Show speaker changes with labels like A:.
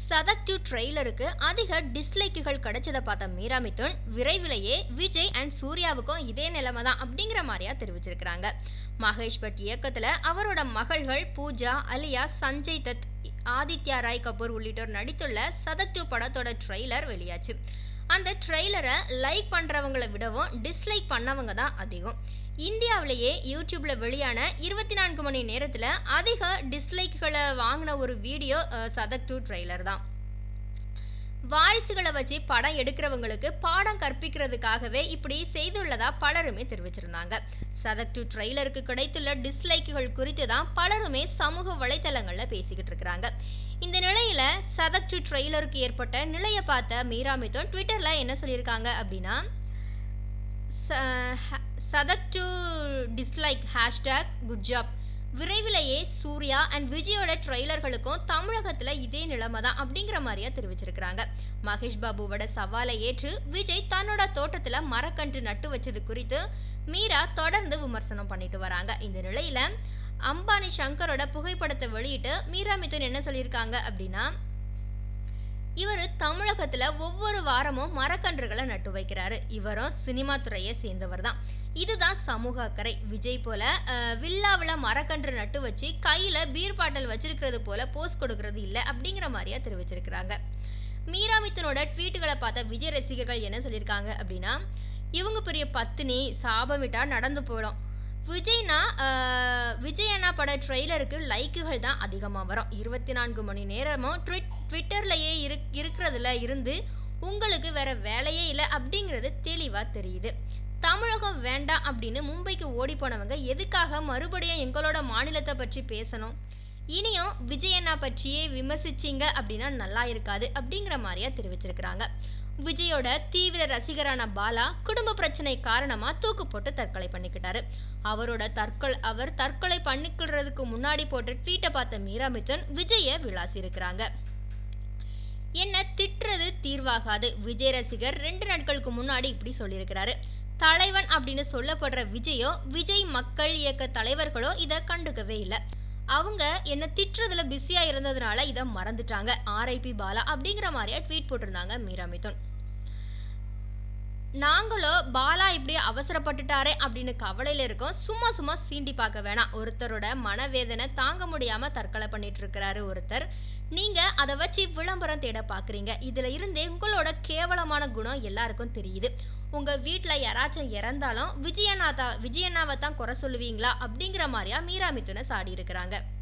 A: சதக் two ட்ரெய்லருக்கு அதிக டிஸ்லைக்குகள் கிடைச்சதை பார்த்த மீரா மிதுன் விரைவிலேயே விஜய் அண்ட் சூர்யாவுக்கும் இதே நிலைமை தான் அப்படிங்கிற மாதிரியா தெரிவிச்சிருக்கிறாங்க மகேஷ் பட் இயக்கத்தில் அவரோட மகள்கள் பூஜா அலியா சஞ்சய் தத் ஆதித்யா ராய் கபூர் உள்ளிட்டோர் நடித்துள்ள சதக் டூ படத்தோட ட்ரெய்லர் வெளியாச்சு அந்த ட்ரெய்லரை லைக் பண்ணுறவங்களை விடவும் டிஸ்லைக் பண்ணவங்க தான் அதிகம் இந்தியாவிலேயே யூடியூப்ல வெளியான இருபத்தி நான்கு மணி நேரத்தில் அதிக டிஸ்லைக்குகளை வாங்கின ஒரு வீடியோ அஹ், சதக் டூ ட்ரெய்லர் தான் வாரிசுகளை வச்சு படம் எடுக்கிறவங்களுக்கு பாடம் கற்பிக்கிறதுக்காகவே இப்படி செய்துள்ளதா பலருமே தெரிவிச்சிருந்தாங்க சதக் டூ ட்ரெய்லருக்கு கிடைத்துள்ள டிஸ்லைக்குகள் குறித்து தான் பலருமே சமூக வலைத்தளங்கள்ல பேசிக்கிட்டு இருக்கிறாங்க இந்த நிலையில சதக் டூ ட்ரெய்லருக்கு ஏற்பட்ட நிலையை பார்த்த மீரா மிதுன் ட்விட்டர்ல என்ன சொல்லியிருக்காங்க அப்படின்னா Sadak two dislike hashtag good job விரைவிலேயே சூர்யா அண்ட் விஜயோட ட்ரெய்லர்களுக்கும் தமிழகத்துல இதே நிலைமை தான் அப்படிங்கிற மாதிரியா தெரிவிச்சிருக்கிறாங்க மகேஷ் பாபுவோட சவாலை ஏற்று விஜய் தன்னோட தோட்டத்துல மரக்கன்று நட்டு வச்சது குறித்து மீரா தொடர்ந்து விமர்சனம் பண்ணிட்டு வராங்க இந்த நிலையில அம்பானி சங்கரோட புகைப்படத்தை வெளியிட்டு மீரா மிதுன் என்ன சொல்லியிருக்காங்க அப்படின்னா இவர் தமிழகத்துல ஒவ்வொரு வாரமும் மரக்கன்றுகளை நட்டு வைக்கிறாரு இவரும் சினிமா துறையை சேர்ந்தவர் தான் இதுதான் சமூக அக்கறை விஜய் போல அஹ், வில்லாவுல மரக்கன்று நட்டு வச்சு கையில பீர் பாட்டில் வச்சிருக்கிறது போல போஸ் கொடுக்கறது இல்லை அப்படிங்கிற மாதிரியா தெரிவிச்சிருக்கிறாங்க மீரா மித்தனோட ட்வீட்டுகளை பார்த்த விஜய் ரசிகர்கள் என்ன சொல்லியிருக்காங்க அப்படின்னா இவங்க பெரிய பத்தினி சாபம் விட்டா நடந்து போயிடும் விஜய்னா ஆஹ், விஜய் அண்ணா பட ட்ரெய்லருக்கு லைக்குகள் தான் அதிகமாக வரும் இருபத்தி நான்கு மணி நேரமும் ட்விட் ட்விட்டர்லையே இரு இருக்கிறதுல இருந்து உங்களுக்கு வேற வேலையே இல்லை அப்படிங்கிறது தெளிவாக தெரியுது தமிழகம் வேண்டாம் அப்படின்னு மும்பைக்கு ஓடி போனவங்க எதுக்காக மறுபடியும் எங்களோட மாநிலத்தை பற்றி பேசணும் இனியும் விஜய் அண்ணா பற்றியே விமர்சிச்சீங்க அப்படின்னா நல்லா இருக்காது அப்படிங்கிற மாதிரியா தெரிவிச்சிருக்கிறாங்க விஜயோட தீவிர ரசிகரான பாலா குடும்ப பிரச்சனை காரணமா தூக்கு போட்டு தற்கொலை பண்ணிக்கிட்டாரு அவரோட தற்கொலை அவர் தற்கொலை பண்ணிக்கிறதுக்கு முன்னாடி போட்ட ட்வீட்டை பார்த்த மீரா மிதுன் விஜயை விளாசி இருக்கிறாங்க என்ன திட்டுறது தீர்வாகாது விஜய் ரசிகர் ரெண்டு நாட்களுக்கு முன்னாடி இப்படி சொல்லியிருக்கிறாரு தலைவன் அப்படின்னு சொல்லப்படுற விஜயோ விஜய் மக்கள் இயக்க தலைவர்களோ இதை கண்டுக்கவே இல்லை அவங்க என்ன திட்டுறதுல பிஸியா இருந்ததுனால இதை மறந்துட்டாங்க ஆர்ஐபி பாலா அப்படிங்கிற மாதிரியா ட்வீட் போட்டிருந்தாங்க மீரா மிதுன் நாங்களோ பாலா இப்படி அவசரப்பட்டுட்டாரே அப்படின்னு கவலையில இருக்கோம் சும்மா சும்மா சீண்டி பார்க்க வேணாம் ஒருத்தரோட மனவேதனை தாங்க முடியாம தற்கொலை பண்ணிட்டு இருக்கிறாரு ஒருத்தர் நீங்க அதை வச்சு விளம்பரம் தேட பாக்குறீங்க இதுல இருந்தே உங்களோட கேவலமான குணம் எல்லாருக்கும் தெரியுது உங்க வீட்ல யாராச்சும் இறந்தாலும் விஜயநாதா விஜயண்ணாவை தான் குறை சொல்லுவீங்களா அப்படிங்கிற மாதிரியா மீரா மிதுனை சாடி இருக்கிறாங்க